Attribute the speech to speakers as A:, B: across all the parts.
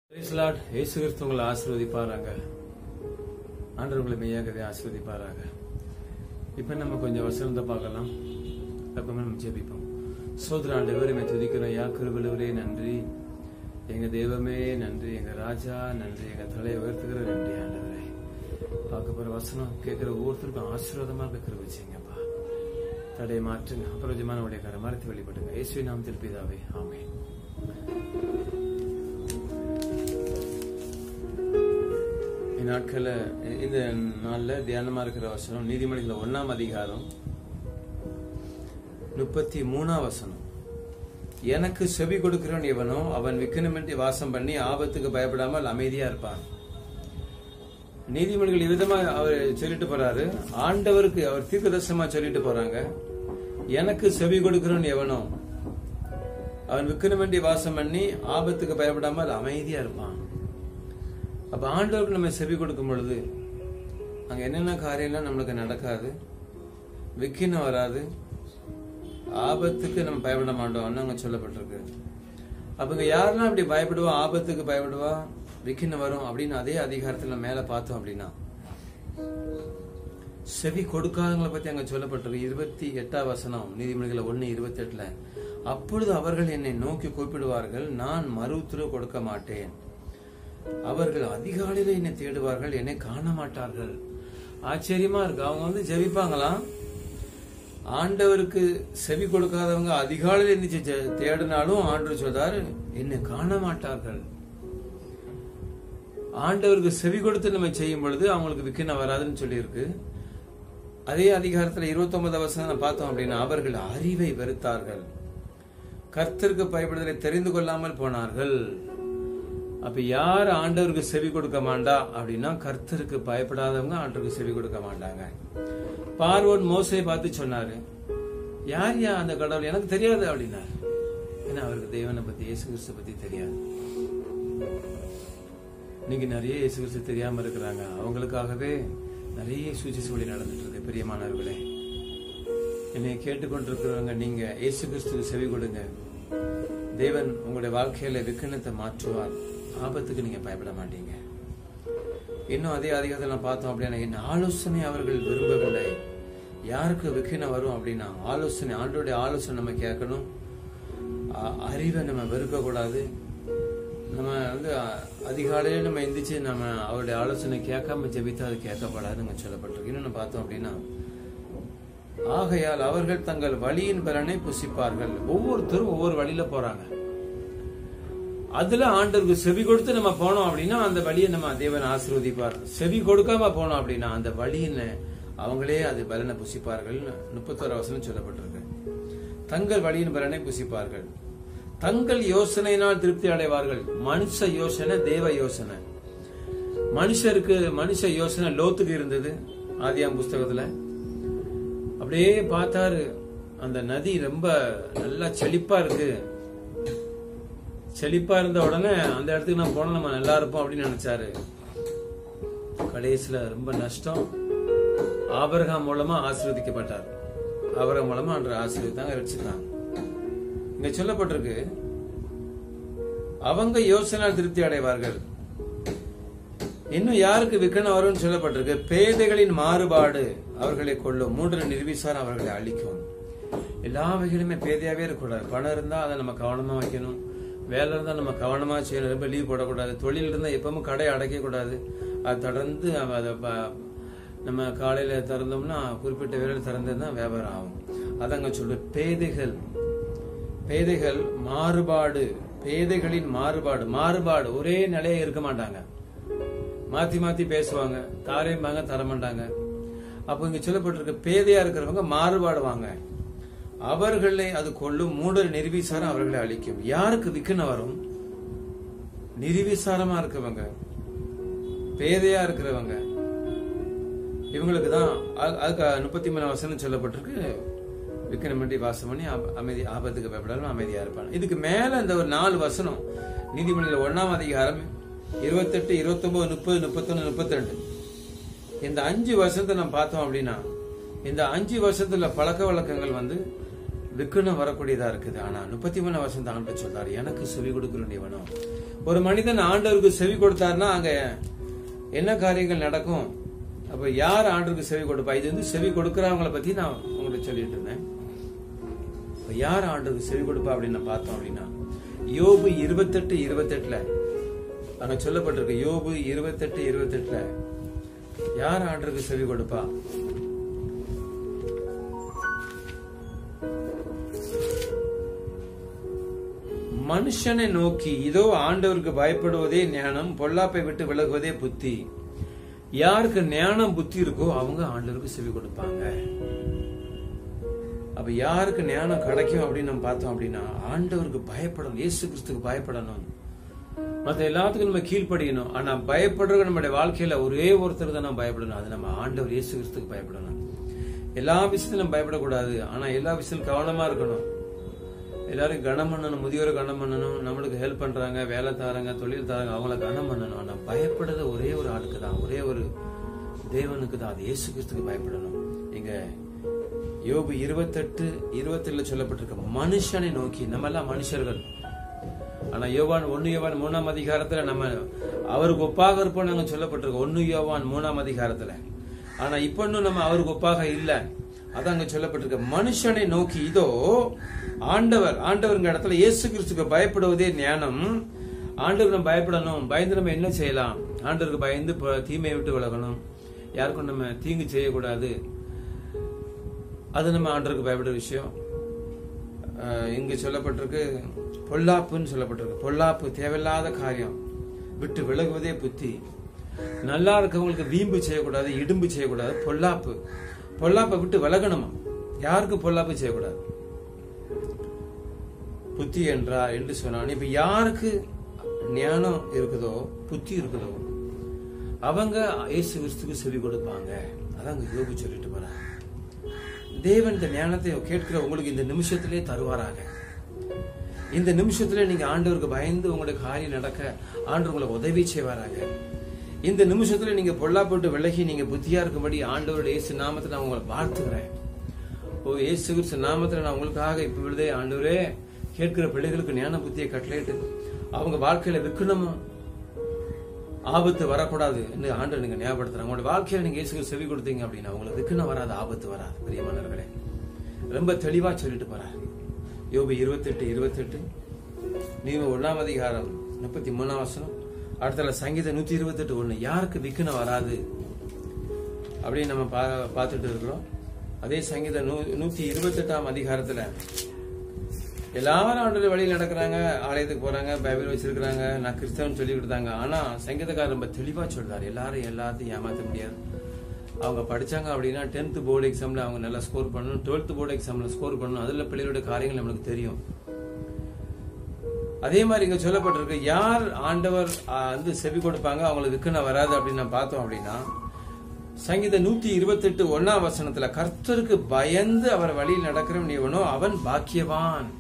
A: Praise Lord. இயேசு கிறிஸ்து உங்களை ஆசீர்வதிப்பாராங்க ஆண்டவர் உங்களை மெய்யாகவே ஆசீர்வதிப்பாராங்க இப்ப நம்ம கொஞ்சம் வசனத்தை பார்க்கலாம் அப்பமே நம்ம ஜெபிப்போம் சோதர ஆண்டவரே மே துதிக்கிறோம் யா கிருபலவரே நன்றி எங்க தெய்வமே நன்றி எங்க ராஜா நன்றி எங்க தலையை உயர்த்துகிற நன்றி ஆண்டவரே பார்க்க போற வசனம் கேட்கிற ஒவ்வொருத்தருக்கும் ஆசீர்வாதமா இருக்க கிருபை செய்யுங்கப்பா தடையை மாற்றுங்க அப்புறம் உடைய கரை மரத்தை வெளிப்படுங்க இயேசுவை நாம் திருப்பிதாவே ஆமென் இந்நாட்கள்ல இந்த நாள்ல தியானமா இருக்கிற வசனம் நீதிமொழிகள் ஒண்ணாம் அதிகாரம் முப்பத்தி மூணாம் வசனம் எனக்கு செவி கொடுக்கிறவன் எவனோ அவன் விக்கனமின்றி வாசம் பண்ணி ஆபத்துக்கு பயப்படாமல் அமைதியா இருப்பான் நீதிமொழிகள் இவ்விதமா அவர் சொல்லிட்டு போறாரு ஆண்டவருக்கு அவர் தீர்க்கதர்சனமா சொல்லிட்டு போறாங்க எனக்கு செவி கொடுக்கிறவன் எவனோ அவன் விக்கனமின்றி வாசம் பண்ணி ஆபத்துக்கு பயப்படாமல் அமைதியா இருப்பான் அப்ப ஆண்டவருக்கு நம்ம செவி கொடுக்கும் பொழுது அங்க என்னென்ன காரியம்லாம் நம்மளுக்கு நடக்காது விக்கினம் வராது ஆபத்துக்கு நம்ம பயப்பட மாட்டோம்னு அங்க சொல்லப்பட்டிருக்கு அப்ப இங்க யாரெல்லாம் அப்படி பயப்படுவா ஆபத்துக்கு பயப்படுவா விக்கினம் வரும் அப்படின்னு அதே அதிகாரத்துல மேல பார்த்தோம் அப்படின்னா செவி கொடுக்காதவங்களை பத்தி அங்க சொல்லப்பட்டிருக்கு இருபத்தி எட்டாம் வசனம் நீதிமொழிகள் ஒன்னு இருபத்தி எட்டுல அப்பொழுது அவர்கள் என்னை நோக்கி கூப்பிடுவார்கள் நான் மறு உத்தரவு கொடுக்க மாட்டேன் அவர்கள் அதிகாலையில என்னை தேடுவார்கள் என்னை காண மாட்டார்கள் ஆச்சரியமா இருக்கு அவங்க வந்து ஜெபிப்பாங்களாம் ஆண்டவருக்கு செவி கொடுக்காதவங்க அதிகாலையில எந்திரிச்சு ஜெ- தேடினாலும் ஆண்டவர் சொல்றாரு என்னை காண மாட்டார்கள் ஆண்டவருக்கு செவி கொடுத்து நம்ம செய்யும் பொழுது அவங்களுக்கு விக்கினம் வராதுன்னு சொல்லியிருக்கு அதே அதிகாரத்துல இருபத்தி ஒன்பது வசனம் பார்த்தோம் அப்படின்னா அவர்கள் அறிவை வெறுத்தார்கள் கர்த்தருக்கு பயப்படுதலை தெரிந்து கொள்ளாமல் போனார்கள் அப்ப யார் ஆண்டவருக்கு செவி கொடுக்க மாட்டா அப்படின்னா கர்த்தருக்கு பயப்படாதவங்க ஆண்டவருக்கு செவி கொடுக்க மாட்டாங்க பார்வோன் மோசையை பார்த்து சொன்னாரு யார் யா அந்த கடவுள் எனக்கு தெரியாது அப்படின்னாரு ஏன்னா அவருக்கு தேவனை பத்தி இயேசு கிறிஸ்து பத்தி தெரியாது இன்னைக்கு நிறைய இயேசு கிறிஸ்து தெரியாம இருக்கிறாங்க அவங்களுக்காகவே நிறைய சூழ்ச்சி வழி நடந்துட்டு இருக்கு பிரியமானவர்களே என்னை கேட்டுக்கொண்டிருக்கிறவங்க நீங்க இயேசு கிறிஸ்துக்கு செவி கொடுங்க தேவன் உங்களுடைய வாழ்க்கையில விக்கனத்தை மாற்றுவார் ஆபத்துக்கு நீங்க பயப்பட மாட்டீங்க இன்னும் அதே அதிகாரத்தில் நான் பார்த்தோம் அப்படின்னா என் ஆலோசனை அவர்கள் விரும்பவில்லை யாருக்கு விக்கினம் வரும் அப்படின்னா ஆலோசனை ஆண்டோடைய ஆலோசனை நம்ம கேட்கணும் அ- அறிவை நம்ம வெறுக்க கூடாது நம்ம வந்து அ- அதிகாலையில நம்ம எந்திரிச்சு நம்ம அவருடைய ஆலோசனை கேட்காம ஜெபித்தா அது கேட்கப்படாதுன்னு சொல்லப்பட்டிருக்கு இன்னொன்னு பார்த்தோம் அப்படின்னா ஆகையால் அவர்கள் தங்கள் வழியின் பலனை புசிப்பார்கள் ஒவ்வொருத்தரும் ஒவ்வொரு வழியில போறாங்க அதுல ஆண்டவருக்கு செவி கொடுத்து நம்ம போனோம் அப்படின்னா அந்த வழியை நம்ம தேவன் ஆசீர்வதிப்பார் செவி கொடுக்காம போனோம் அப்படின்னா அந்த வழியின அவங்களே அது பலனை புசிப்பார்கள் முப்பத்தோரு வசனம் சொல்லப்பட்டிருக்கு தங்கள் வழியின் பலனை புசிப்பார்கள் தங்கள் யோசனையினால் திருப்தி அடைவார்கள் மனுஷ யோசனை தேவ யோசனை மனுஷருக்கு மனுஷ யோசனை லோத்துக்கு இருந்தது ஆதியாம் புஸ்தகத்துல அப்படியே பார்த்தாரு அந்த நதி ரொம்ப நல்லா செழிப்பா இருக்கு செழிப்பா இருந்த உடனே அந்த இடத்துக்கு நான் போனா நம்ம நல்லா இருப்போம் அப்படின்னு நினைச்சாரு கடைசியில ரொம்ப நஷ்டம் ஆபரகாம் மூலமா ஆசீர்வதிக்கப்பட்டார் ஆபரகாம் மூலமா அன்று ஆசீர்வதித்தாங்க ரட்சித்தாங்க இங்க சொல்லப்பட்டிருக்கு அவங்க யோசனை திருப்தி அடைவார்கள் இன்னும் யாருக்கு விக்கனம் வரும்னு சொல்லப்பட்டிருக்கு பேதைகளின் மாறுபாடு அவர்களை கொள்ளும் மூன்று நிர்விசாரம் அவர்களை அழிக்கும் எல்லா வகையிலுமே பேதையாவே இருக்கக்கூடாது பணம் இருந்தா அதை நம்ம கவனமா வைக்கணும் வேலை இருந்தா நம்ம கவனமா செய்யணும் ரொம்ப லீவ் போடக்கூடாது தொழில் இருந்தா எப்பவும் கடை அடைக்க கூடாது அது தொடர்ந்து அவ- அதை ப- நம்ம காலையில திறந்தோம்னா குறிப்பிட்ட வேலையில் திறந்ததுதான் வியாபாரம் ஆகும் அதங்க சொல்லு பேதைகள் பேதைகள் மாறுபாடு பேதைகளின் மாறுபாடு மாறுபாடு ஒரே நிலைய இருக்க மாட்டாங்க மாத்தி மாத்தி பேசுவாங்க தாரையும்பாங்க தரமாட்டாங்க அப்போ இங்க சொல்லப்பட்டிருக்க பேதையா இருக்கிறவங்க மாறுபாடுவாங்க அவர்களை அது கொள்ளும் மூடர் நிர்விசாரம் அவர்களை அழிக்கும் யாருக்கு விக்கனம் வரும் நிர்விசாரமா இருக்கவங்க பேதையா இருக்கிறவங்க இவங்களுக்கு தான் அதுக்கு முப்பத்தி மூணு வசனம் சொல்லப்பட்டிருக்கு விக்ரமண்டி வாசம் பண்ணி ஆப- அமைதி ஆபத்துக்கு பயப்படாம அமைதியா இருப்பாங்க இதுக்கு மேல இந்த ஒரு நாலு வசனம் நீதிமொழியில ஒண்ணாம் அதிகாரம் இருபத்தெட்டு இருபத்தொன்பது முப்பது முப்பத்தொன்னு முப்பத்தி ரெண்டு இந்த அஞ்சு வருஷத்தை நம்ம பார்த்தோம் அப்படின்னா இந்த அஞ்சு வருஷத்துல பழக்க வழக்கங்கள் வந்து விக்கனம் வரக்கூடியதா இருக்குது ஆனா முப்பத்தி மூணு வருஷம் தான் ஆண்டு சொல்றாரு எனக்கு செவி கொடுக்கிறவனும் ஒரு மனிதன் ஆண்டவருக்கு செவி கொடுத்தாருன்னா அங்க என்ன காரியங்கள் நடக்கும் அப்ப யார் ஆண்டவருக்கு செவி கொடுப்பா இது வந்து செவி கொடுக்கறவங்கள பத்தி நான் உங்களுக்கு சொல்லிட்டு இருந்தேன் இப்ப யார் ஆண்டவருக்கு செவி கொடுப்பா அப்படின்னு நான் பார்த்தோம் அப்படின்னா யோபு இருபத்தெட்டு இருபத்தெட்டுல அங்க சொல்லப்பட்டிருக்கு யோபு இருபத்தெட்டு இருபத்தெட்டுல யார் ஆண்டருக்கு செவி கொடுப்பா மனுஷனை நோக்கி இதோ ஆண்டவருக்கு பயப்படுவதே ஞானம் பொல்லாப்பை விட்டு விலகுவதே புத்தி யாருக்கு ஞானம் புத்தி இருக்கோ அவங்க ஆண்டவருக்கு செவி கொடுப்பாங்க அப்ப யாருக்கு ஞானம் கிடைக்கும் அப்படின்னு நம்ம பார்த்தோம் அப்படின்னா ஆண்டவருக்கு பயப்படணும் இயேசு கிறிஸ்துக்கு பயப்படணும் மத்த எல்லாத்துக்கும் நம்ம கீழ்ப்படியணும் ஆனா பயப்படுறது நம்மளுடைய வாழ்க்கையில ஒரே ஒருத்தர் தான் நம்ம பயப்படணும் அது நம்ம ஆண்டவர் இயேசு கிறிஸ்துக்கு பயப்படணும் எல்லா விஷயத்திலும் நம்ம பயப்படக்கூடாது ஆனா எல்லா விஷயத்திலும் கவனமா இருக்கணும் எல்லாரும் கனம் பண்ணணும் முதியோரை கனம் பண்ணணும் நம்மளுக்கு ஹெல்ப் பண்றாங்க வேலை தராங்க தொழில் தராங்க அவங்கள கனம் பண்ணணும் ஆனா பயப்படுறது ஒரே ஒரு ஆளுக்கு தான் ஒரே ஒரு தேவனுக்கு தான் அது இயேசு கிறிஸ்துக்கு பயப்படணும் நீங்க யோபு இருபத்தெட்டு இருபத்தெட்டுல சொல்லப்பட்டிருக்க மனுஷனை நோக்கி நம்ம எல்லாம் மனுஷர்கள் ஆனா யோவான் ஒன்னு யோவான் மூணாம் அதிகாரத்துல நம்ம அவருக்கு ஒப்பாக இருப்போம் நாங்க சொல்லப்பட்டிருக்கோம் ஒன்னு யோவான் மூணாம் அதிகாரத்துல ஆனா இப்ப இன்னும் நம்ம அவருக்கு ஒப்பாக இல்ல அதான் அங்க சொல்லப்பட்டிருக்க மனுஷனை நோக்கி இதோ ஆண்டவர் ஆண்டவருங்க இடத்துல இயேசு கிறிஸ்துக்கு பயப்படுவதே ஞானம் ஆண்டவருக்கு நம்ம பயப்படணும் பயந்து நம்ம என்ன செய்யலாம் ஆண்டவருக்கு பயந்து ப- தீமையை விட்டு விலகணும் யாருக்கும் நம்ம தீங்கு செய்யக்கூடாது அது நம்ம ஆண்டவருக்கு பயப்படுற விஷயம் அஹ் இங்கு சொல்லப்பட்டிருக்கு பொல்லாப்புன்னு சொல்லப்பட்டிருக்கு பொல்லாப்பு தேவையில்லாத காரியம் விட்டு விலகுவதே புத்தி நல்லா இருக்கவங்களுக்கு வீம்பு செய்யக்கூடாது இடும்பு செய்யக்கூடாது பொல்லாப்பு பொல்லாப்பை விட்டு விலகணுமா யாருக்கு பொல்லாப்பு செய்யக்கூடாது புத்தி என்றா என்று சொன்னான் இப்ப யாருக்கு ஞானம் இருக்குதோ புத்தி இருக்குதோ அவங்க இயேசு கிறிஸ்துக்கு செவி கொடுப்பாங்க அதான் அங்க யோபு சொல்லிட்டு போறாங்க தேவன் இந்த ஞானத்தை கேட்கிற உங்களுக்கு இந்த நிமிஷத்திலே தருவாராக இந்த நிமிஷத்துல நீங்க ஆண்டவருக்கு பயந்து உங்களுடைய காரியம் நடக்க ஆண்டவர் உங்களுக்கு உதவி செய்வாராக இந்த நிமிஷத்துல நீங்க பொல்லாப்பட்டு விலகி நீங்க புத்தியா இருக்கும்படி ஆண்டவருடைய இயேசு நாமத்தை நான் உங்களை வாழ்த்துகிறேன் ஓ இயேசு கிறிஸ்து நாமத்துல நான் உங்களுக்காக இப்ப விழுதே ஆண்டவரே கேட்கிற பிள்ளைகளுக்கு ஞான புத்தியை கட்டளையிட்டு அவங்க வாழ்க்கையில விக்கணமும் ஆபத்து வரக்கூடாது என்று ஆண்டு நீங்க ஞாபகப்படுத்துறாங்க உங்களோட வாழ்க்கையில நீங்க இயேசுக்கு செவி கொடுத்தீங்க அப்படின்னா உங்களுக்கு விக்கணம் வராது ஆபத்து வராது பிரியமானவர்களே ரொம்ப தெளிவா சொல்லிட்டு போறாரு யோபு இருபத்தெட்டு இருபத்தெட்டு நீங்க ஒண்ணாம் அதிகாரம் முப்பத்தி மூணாம் வசனம் அடுத்தல சங்கீதம் நூத்தி இருபத்தெட்டு ஒண்ணு யாருக்கு விக்கணம் வராது அப்படின்னு நம்ம பா- பார்த்துட்டு இருக்கிறோம் அதே சங்கீதம் நூ நூத்தி இருபத்தெட்டாம் அதிகாரத்துல எல்லாரும் ஆண்டு வழியில் நடக்கிறாங்க ஆலயத்துக்கு போறாங்க பைபிள் வச்சிருக்கிறாங்க நான் கிறிஸ்தவன் சொல்லி கொடுத்தாங்க ஆனா சங்கீதக்காரர் ரொம்ப தெளிவா சொல்றாரு எல்லாரும் எல்லாத்தையும் ஏமாத்த முடியாது அவங்க படிச்சாங்க அப்படின்னா டென்த் போர்டு எக்ஸாம்ல அவங்க நல்லா ஸ்கோர் பண்ணணும் டுவெல்த் போர்டு எக்ஸாம்ல ஸ்கோர் பண்ணணும் அதுல பிள்ளைகளுடைய காரியங்கள் நம்மளுக்கு தெரியும் அதே மாதிரி இங்க சொல்லப்பட்டிருக்கு யார் ஆண்டவர் ஆ, வந்து செவி கொடுப்பாங்க அவங்களுக்கு விக்கன வராது அப்படின்னு நான் பார்த்தோம் அப்படின்னா சங்கீத நூத்தி இருபத்தெட்டு ஒன்னாம் வசனத்துல கர்த்தருக்கு பயந்து அவர் வழியில் நடக்கிறவன் எவனோ அவன் பாக்கியவான்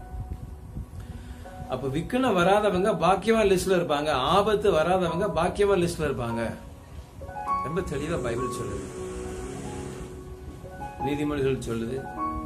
A: அப்ப விக்கனம் வராதவங்க பாக்கியவான் லிஸ்ட்ல இருப்பாங்க ஆபத்து வராதவங்க பாக்கியவான் லிஸ்ட்ல இருப்பாங்க ரொம்ப தெளிவா பைபிள் சொல்லுது நீதிமொழிகள் சொல்லுது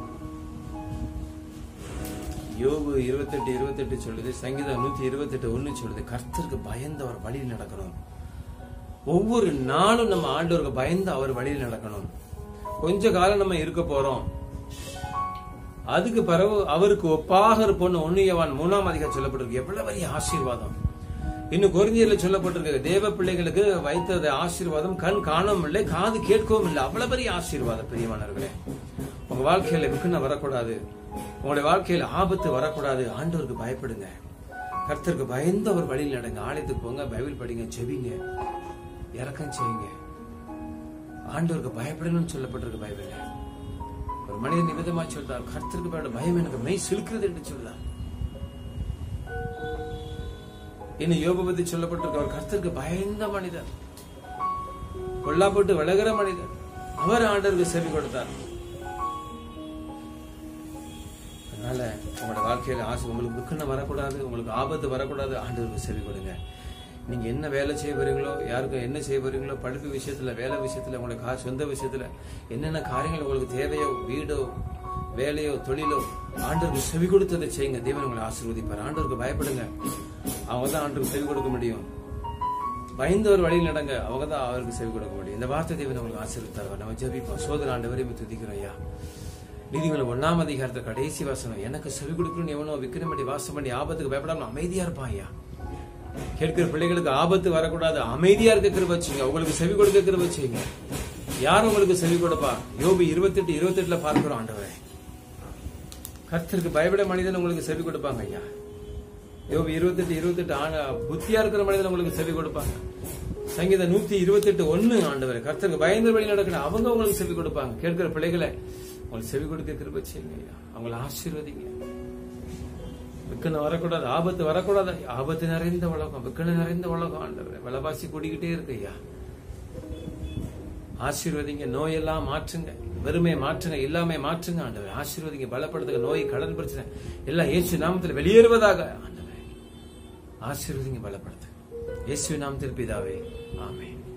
A: யோபு இருபத்தெட்டு இருபத்தெட்டு சொல்லுது சங்கீதம் நூத்தி இருபத்தெட்டு ஒண்ணு சொல்லுது கர்த்தருக்கு பயந்து அவர் வழியில் நடக்கணும் ஒவ்வொரு நாளும் நம்ம ஆண்டவருக்கு பயந்து அவர் வழியில் நடக்கணும் கொஞ்ச காலம் நம்ம இருக்க போறோம் அதுக்கு பிறகு அவருக்கு ஒப்பாக இருப்போம்னு ஒன்னியவான் மூணாம் அதிகாரம் சொல்லப்பட்டிருக்கு எவ்வளவு பெரிய ஆசீர்வாதம் இன்னும் கொரிந்தியர்ல சொல்லப்பட்டிருக்கு தேவ பிள்ளைகளுக்கு வைத்தது ஆசீர்வாதம் கண் காணவும் இல்லை காது கேட்கவும் இல்லை அவ்வளவு பெரிய ஆசீர்வாதம் பிரியமானவர்களே உங்க வாழ்க்கையில விக்கன வரக்கூடாது உங்களுடைய வாழ்க்கையில ஆபத்து வரக்கூடாது ஆண்டவருக்கு பயப்படுங்க கர்த்தருக்கு பயந்து அவர் வழியில் நடங்க ஆலயத்துக்கு போங்க பைபிள் படிங்க செவிங்க இறக்கம் செய்யுங்க ஆண்டவருக்கு பயப்படணும்னு சொல்லப்பட்டிருக்கு பைபிள்ல ஒரு மனிதன் நிமிதமா சொல்றார் கர்த்தருக்கு பயப்பட பயம் எனக்கு மெய் சிலுக்கிறது என்று சொல்றார் இன்னும் யோப பத்தி சொல்லப்பட்டிருக்க அவர் கர்த்தருக்கு பயந்த மனிதர் கொல்லாப்பட்டு விலகிற மனிதர் அவர் ஆண்டவருக்கு செவி கொடுத்தார் அதனால உங்களோட வாழ்க்கையில ஆசை உங்களுக்கு துக்கணம் வரக்கூடாது உங்களுக்கு ஆபத்து வரக்கூடாது ஆண்டவருக்கு செவி கொடுங்க நீங்க என்ன வேலை செய்ய போறீங்களோ யாருக்கும் என்ன செய்ய போறீங்களோ படிப்பு விஷயத்துல வேலை விஷயத்துல உங்களுடைய கா சொந்த விஷயத்துல என்னென்ன காரியங்கள் உங்களுக்கு தேவையோ வீடோ வேலையோ தொழிலோ ஆண்டவருக்கு செவி கொடுத்ததை செய்யுங்க தேவன் உங்களை ஆசீர்வதிப்பார் ஆண்டவருக்கு பயப்படுங்க அவங்க தான் ஆண்டவருக்கு செவி கொடுக்க முடியும் பயந்து ஒரு வழியில் நடங்க அவங்க தான் அவருக்கு செவி கொடுக்க முடியும் இந்த வார்த்தை தேவன் உங்களுக்கு ஆசீர்வதித்தார் நம்ம ஜெபிப்போம் சோதனை ஆண்டவரை துதிக்கிறோம் ஐயா நீதிமன்றம் ஒன்னாம் அதிகாரத்தை கடைசி வாசனம் எனக்கு செவி கொடுக்கணும்னு எவனோ விக்கிரமடி வாசம் பண்ணி ஆபத்துக்கு பயப்படாம அமைதியா இருப்பான் ஐயா கேட்கிற பிள்ளைகளுக்கு ஆபத்து வரக்கூடாது அமைதியா இருக்க கிருப செய்யுங்க உங்களுக்கு செவி கொடுக்க கிருப செய்யுங்க யார் உங்களுக்கு செவி கொடுப்பா யோபு இருபத்தெட்டு இருபத்தெட்டுல பார்க்கிறோம் ஆண்டவரே கர்த்தருக்கு பயப்பட மனிதன் உங்களுக்கு செவி கொடுப்பாங்க ஐயா யோபு இருபத்தெட்டு இருபத்தெட்டு ஆன புத்தியா இருக்கிற மனிதன் உங்களுக்கு செவி கொடுப்பாங்க சங்கீத நூத்தி இருபத்தெட்டு ஒண்ணு ஆண்டவரே கர்த்தருக்கு பயந்து வழி நடக்கணும் அவங்க உங்களுக்கு செவி கொடுப்பாங்க கேட்கிற பிள்ளைகளை உங்களுக்கு செவி கொடுக்க கிருப செய்யுங்க ஐயா அவங்களை ஆசீர்வதிங்க விக்கணம் வரக்கூடாது ஆபத்து வரக்கூடாது ஆபத்து நிறைந்த உலகம் விக்கணம் நிறைந்த உலகம் ஆண்டவரே விலைவாசி கூடிக்கிட்டே இருக்கு ஐயா ஆசீர்வதிங்க நோயெல்லாம் மாற்றுங்க வெறுமை மாற்றுங்க இல்லாம மாற்றுங்க ஆண்டவர் ஆசீர்வதிங்க பலப்படுத்துங்க நோய் கடன் பிரச்சனை எல்லாம் இயேசு நாமத்தில் வெளியேறுவதாக ஆண்டவர் ஆசீர்வதிங்க பலப்படுத்துங்க இயேசு நாமத்தில் பிதாவே ஆமென்